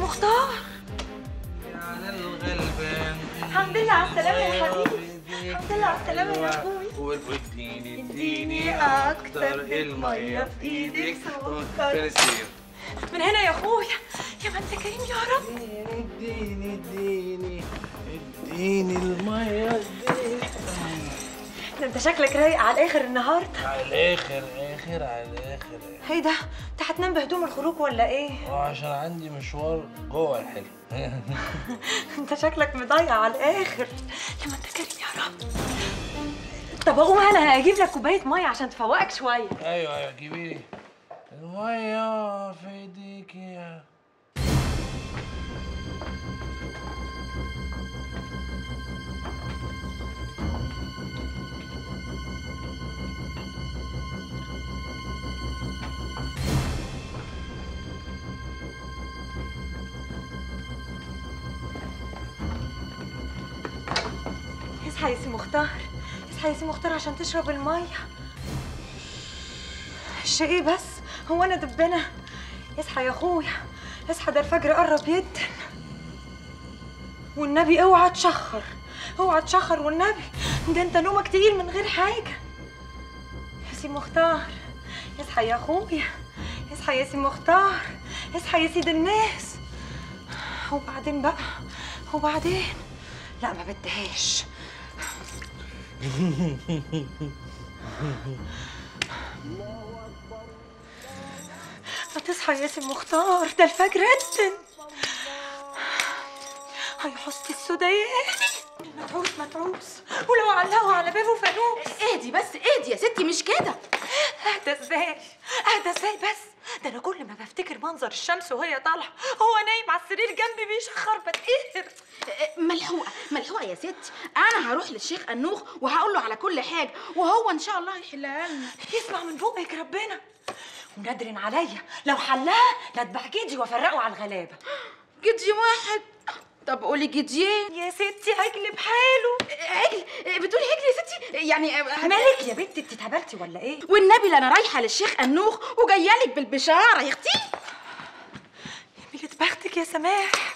مختار على الغلبان الحمد لله على السلامة يا حبيبي الحمد لله على السلامة يا أخوي واديني اديني أكتر المية في إيدك سكر. فلسطين من هنا يا أخويا يا ما أنت كريم يا رب اديني اديني اديني المية اديني ده أنت شكلك رايق على الآخر النهاردة على الاخر اخر على الاخر إيه ده؟ أنت هتنام بهدوم الخروج ولا إيه؟ وعشان عندي مشوار جوه الحلم أنت شكلك مضيع على الآخر يا ما أنت كريم يا رب طب أقوم أنا هجيب لك كوباية مية عشان تفوقك شوية ايوه ايوه جيبي لي المية في ايديك يا اصحى يا سي مختار اصحى يا سي مختار عشان تشرب المية الشيء ايه بس هو انا دبانة اصحى يا اخويا اصحى ده الفجر قرب جدا والنبي اوعى تشخر اوعى تشخر والنبي ده انت نومك تقيل من غير حاجة يا سي مختار اصحى يا اخويا اصحى يا سي مختار اصحى يا سيد الناس وبعدين بقى وبعدين لا ما بدهاش ما تصحى يا سي مختار ده الفجر ادن هاي حسن السوداني متعوس متعوس ولو علقوا على بابه فانوس اهدي بس اهدي يا ستي مش كده اهدى ازاي اهدى ازاي بس ده انا كل ما بفتكر منظر الشمس وهي طالعه هو نايم على السرير جنبي بيشخر بتقهر اه، ملحوقه ملحوقه يا ستي انا هروح للشيخ انوخ وهقول له على كل حاجه وهو ان شاء الله هيحلها لنا يسمع من بقك ربنا ونادر عليا لو حلها لاذبح جدي وافرقه على الغلابه جدي واحد طب قولي جديين يا ستي عجل بحاله عجل اه، بتقولي عجل يا ستي يعني اه، مالك يا بنتي انت اتهبلتي ولا ايه والنبي لا انا رايحه للشيخ انوخ وجايه لك بالبشاره يا اختي يا ميلة بختك يا سماح